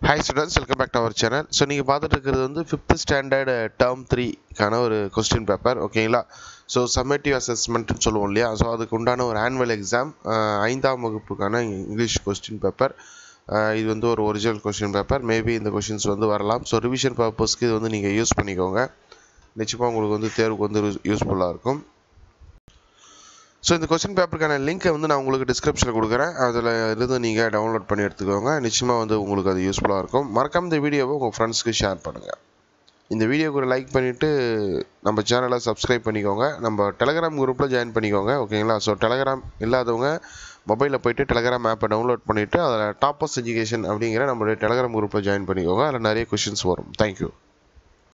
hi students welcome back to our channel so நீங்கள் பார்த்துட்டு இருக்கிறது வந்து ஃபிஃப்த் ஸ்டாண்டர்ட் டேர்ம் த்ரீக்கான ஒரு கொஸ்டின் பேப்பர் ஓகேங்களா ஸோ சம்மேட்டிவ் அசஸ்மெண்ட்னு சொல்லுவோம் இல்லையா ஸோ அதுக்கு உண்டான ஒரு ஆனுவல் எக்ஸாம் ஐந்தாம் வகுப்புக்கான இங்கிலீஷ் கொஸ்டின் பேப்பர் இது வந்து ஒரு ஒரிஜினல் கொஸ்டின் பேப்பர் மேபி இந்த கொஷின்ஸ் வந்து வரலாம் ஸோ ரிவிஷன் பர்பஸ்க்கு இது வந்து நீங்கள் யூஸ் பண்ணிக்கோங்க நிச்சயமாக உங்களுக்கு வந்து தேர்வுக்கு வந்து யூஸ்ஃபுல்லாக இருக்கும் ஸோ இந்த கொஸ்டின் பேப்பருக்கான லிங்க்கை வந்து நான் உங்களுக்கு டிஸ்கிரிப்ஷனில் கொடுக்குறேன் அதில் இருந்து நீங்கள் டவுன்லோட் பண்ணி எடுத்துக்கோங்க நிச்சயமாக வந்து உங்களுக்கு அது யூஸ்ஃபுல்லாக இருக்கும் மறக்காம இந்த வீடியோவை உங்கள் ஃப்ரெண்ட்ஸ்க்கு ஷேர் பண்ணுங்கள் இந்த வீடியோக்கு ஒரு லைக் பண்ணிவிட்டு நம்ம சேனலை சப்ஸ்கிரைப் பண்ணிக்கோங்க நம்ம டெலகிராம் குரூப்பில் ஜாயின் பண்ணிக்கோங்க ஓகேங்களா ஸோ டெலகிராம் இல்லாதவங்க மொபைலில் போயிட்டு டெலகிராம் ஆப்பை டவுன்லோட் பண்ணிவிட்டு அதில் டாப்பஸ் எஜுகேஷன் அப்படிங்கிற நம்மளுடைய டெலகிராம் குரூப்பில் ஜாயின் பண்ணிக்கோங்க அதில் நிறைய கொஷின்ஸ் வரும் தேங்க்யூ